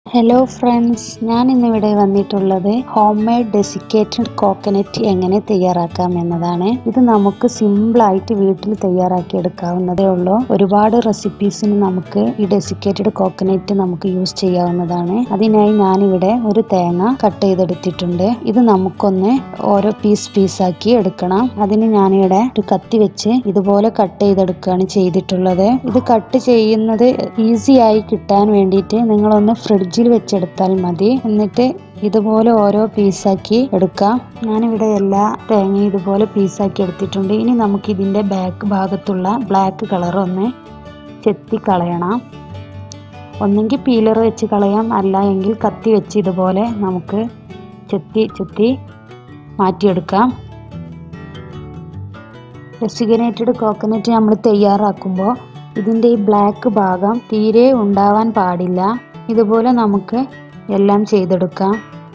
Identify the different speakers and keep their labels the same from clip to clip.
Speaker 1: hello friends ഞാൻ ഇന്നിവിടെ വന്നിട്ടുള്ളത് ഹോം മെയ്ഡ് ഡെസിക്കേറ്റഡ് കോക്കനറ്റ് എങ്ങനെ തയ്യാറാക്കാം എന്നതാണ് ഇത് നമുക്ക് സിമ്പിളായിട്ട് വീട്ടിൽ തയ്യാറാക്കി എടുക്കാവുന്നതേ ഉള്ളൂ ഒരുപാട് റെസിപ്പീസിന് നമുക്ക് ഈ ഡെസിക്കേറ്റഡ് കോക്കനറ്റ് നമുക്ക് യൂസ് ചെയ്യാവുന്നതാണ് അതിനായി ഞാനിവിടെ ഒരു തേങ്ങ കട്ട് ചെയ്തെടുത്തിട്ടുണ്ട് ഇത് നമുക്കൊന്ന് ഓരോ പീസ് പീസാക്കി എടുക്കണം അതിന് ഞാനിവിടെ ഒരു കത്തി വെച്ച് ഇതുപോലെ കട്ട് ചെയ്തെടുക്കുകയാണ് ചെയ്തിട്ടുള്ളത് ഇത് കട്ട് ചെയ്യുന്നത് ഈസി ആയി കിട്ടാൻ വേണ്ടിയിട്ട് നിങ്ങളൊന്ന് ഫ്രിഡ്ജിൽ വെച്ചെടുത്താൽ മതി എന്നിട്ട് ഇതുപോലെ ഓരോ പീസാക്കി എടുക്കാം ഞാനിവിടെ എല്ലാ തേങ്ങയും ഇതുപോലെ പീസാക്കി എടുത്തിട്ടുണ്ട് ഇനി നമുക്ക് ഇതിൻ്റെ ബാക്ക് ഭാഗത്തുള്ള ബ്ലാക്ക് കളർ ഒന്ന് ചെത്തി കളയണം ഒന്നെങ്കിൽ പീലർ വെച്ച് കളയാം അല്ല എങ്കിൽ കത്തി വെച്ച് ഇതുപോലെ നമുക്ക് ചെത്തി ചെത്തി മാറ്റിയെടുക്കാം ഡെസിഗ്നേറ്റഡ് കോക്കനറ്റ് നമ്മൾ തയ്യാറാക്കുമ്പോൾ ഇതിൻ്റെ ഈ ബ്ലാക്ക് ഭാഗം തീരെ ഉണ്ടാവാൻ പാടില്ല ഇതുപോലെ നമുക്ക് എല്ലാം ചെയ്തെടുക്കാം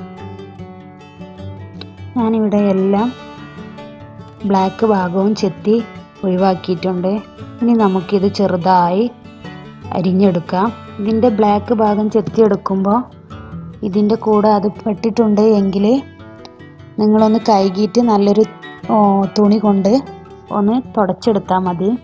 Speaker 1: ഞാനിവിടെ എല്ലാം ബ്ലാക്ക് ഭാഗവും ചെത്തി ഒഴിവാക്കിയിട്ടുണ്ട് ഇനി നമുക്കിത് ചെറുതായി അരിഞ്ഞെടുക്കാം ഇതിൻ്റെ ബ്ലാക്ക് ഭാഗം ചെത്തിയെടുക്കുമ്പോൾ ഇതിൻ്റെ കൂടെ അത് പെട്ടിട്ടുണ്ട് എങ്കിൽ നിങ്ങളൊന്ന് കഴുകിയിട്ട് നല്ലൊരു തുണി കൊണ്ട് ഒന്ന് തുടച്ചെടുത്താൽ മതി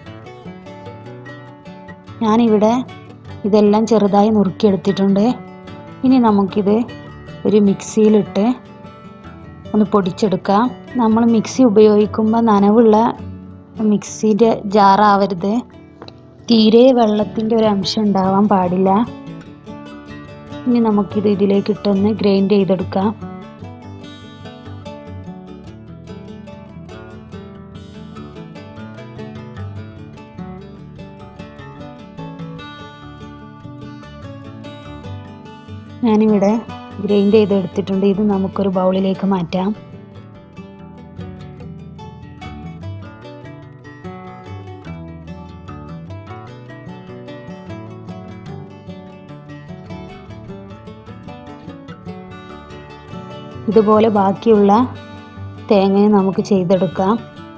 Speaker 1: ഞാനിവിടെ ഇതെല്ലാം ചെറുതായി നുറുക്കിയെടുത്തിട്ടുണ്ട് ഇനി നമുക്കിത് ഒരു മിക്സിയിലിട്ട് ഒന്ന് പൊടിച്ചെടുക്കാം നമ്മൾ മിക്സി ഉപയോഗിക്കുമ്പോൾ നനവുള്ള മിക്സിയുടെ ജാറാവരുത് തീരെ വെള്ളത്തിൻ്റെ ഒരു അംശം ഉണ്ടാവാൻ പാടില്ല ഇനി നമുക്കിത് ഇതിലേക്ക് ഇട്ടൊന്ന് ഗ്രൈൻഡ് ചെയ്തെടുക്കാം ഞാനിവിടെ ഗ്രൈൻഡ് ചെയ്തെടുത്തിട്ടുണ്ട് ഇത് നമുക്കൊരു ബൗളിലേക്ക് മാറ്റാം ഇതുപോലെ ബാക്കിയുള്ള തേങ്ങയും നമുക്ക് ചെയ്തെടുക്കാം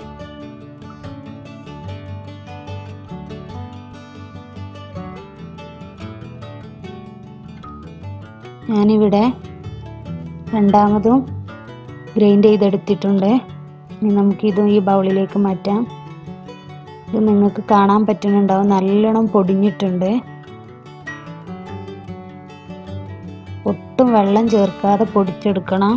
Speaker 1: ഞാനിവിടെ രണ്ടാമതും ഗ്രൈൻഡ് ചെയ്തെടുത്തിട്ടുണ്ട് ഇനി നമുക്കിത് ഈ ബൗളിലേക്ക് മാറ്റാം ഇത് നിങ്ങൾക്ക് കാണാൻ പറ്റുന്നുണ്ടാവും നല്ലോണം പൊടിഞ്ഞിട്ടുണ്ട് ഒട്ടും വെള്ളം ചേർക്കാതെ പൊടിച്ചെടുക്കണം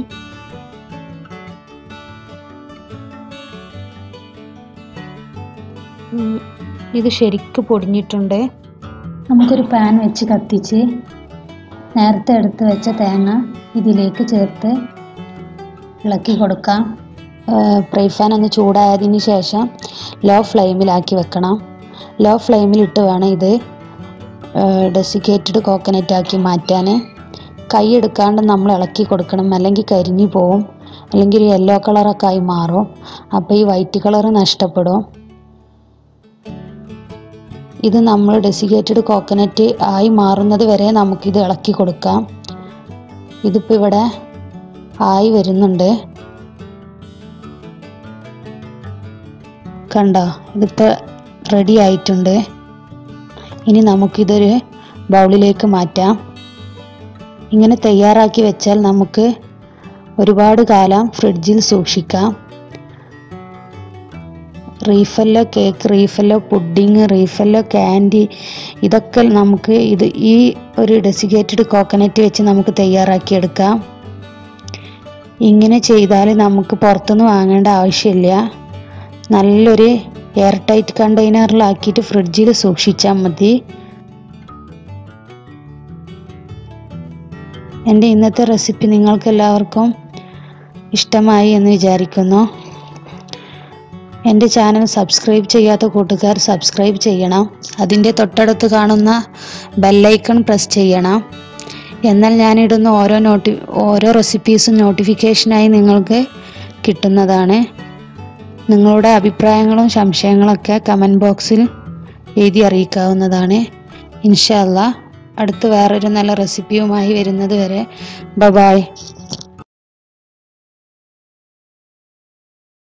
Speaker 1: ഇത് ശരിക്ക് പൊടിഞ്ഞിട്ടുണ്ട് നമുക്കൊരു പാൻ വെച്ച് കത്തിച്ച് നേരത്തെ എടുത്ത് വെച്ച തേങ്ങ ഇതിലേക്ക് ചേർത്ത് ഇളക്കി കൊടുക്കാം ഫ്രൈ പാൻ ഒന്ന് ചൂടായതിന് ശേഷം ലോ ഫ്ലെയിമിലാക്കി വെക്കണം ലോ ഫ്ലെയിമിലിട്ട് വേണം ഇത് ഡെസിക്കേറ്റഡ് കോക്കനറ്റ് ആക്കി മാറ്റാൻ കൈ എടുക്കാണ്ട് നമ്മൾ ഇളക്കി കൊടുക്കണം അല്ലെങ്കിൽ കരിഞ്ഞു പോവും അല്ലെങ്കിൽ യെല്ലോ കളറൊക്കെ ആയി മാറും അപ്പോൾ ഈ വൈറ്റ് കളർ നഷ്ടപ്പെടും ഇത് നമ്മൾ ഡെസിഗേറ്റഡ് കോക്കനറ്റ് ആയി മാറുന്നത് വരെ നമുക്കിത് ഇളക്കി കൊടുക്കാം ഇതിപ്പോൾ ഇവിടെ ആയി വരുന്നുണ്ട് കണ്ടോ ഇതിപ്പോൾ റെഡി ആയിട്ടുണ്ട് ഇനി നമുക്കിതൊരു ബൗളിലേക്ക് മാറ്റാം ഇങ്ങനെ തയ്യാറാക്കി വെച്ചാൽ നമുക്ക് ഒരുപാട് കാലം ഫ്രിഡ്ജിൽ സൂക്ഷിക്കാം റീഫല്ലോ കേക്ക് റീഫല്ലോ പുഡിങ് റീഫല്ലോ ക്യാൻഡി ഇതൊക്കെ നമുക്ക് ഇത് ഈ ഒരു ഡെസിഗേറ്റഡ് കോക്കനറ്റ് വെച്ച് നമുക്ക് തയ്യാറാക്കിയെടുക്കാം ഇങ്ങനെ ചെയ്താൽ നമുക്ക് പുറത്തുനിന്ന് വാങ്ങേണ്ട ആവശ്യമില്ല നല്ലൊരു എയർ ടൈറ്റ് കണ്ടെയ്നറിലാക്കിയിട്ട് ഫ്രിഡ്ജിൽ സൂക്ഷിച്ചാൽ മതി എൻ്റെ ഇന്നത്തെ റെസിപ്പി നിങ്ങൾക്ക് എല്ലാവർക്കും ഇഷ്ടമായി എന്ന് വിചാരിക്കുന്നു എൻ്റെ ചാനൽ സബ്സ്ക്രൈബ് ചെയ്യാത്ത കൂട്ടുകാർ സബ്സ്ക്രൈബ് ചെയ്യണം അതിൻ്റെ തൊട്ടടുത്ത് കാണുന്ന ബെല്ലൈക്കൺ പ്രസ് ചെയ്യണം എന്നാൽ ഞാനിടുന്ന ഓരോ നോട്ടി ഓരോ റെസിപ്പീസും നോട്ടിഫിക്കേഷനായി നിങ്ങൾക്ക് കിട്ടുന്നതാണ് നിങ്ങളുടെ അഭിപ്രായങ്ങളും സംശയങ്ങളൊക്കെ കമൻറ്റ് ബോക്സിൽ എഴുതി അറിയിക്കാവുന്നതാണ് ഇൻഷല്ല അടുത്ത് വേറൊരു നല്ല റെസിപ്പിയുമായി വരുന്നത് വരെ ബ ബായ്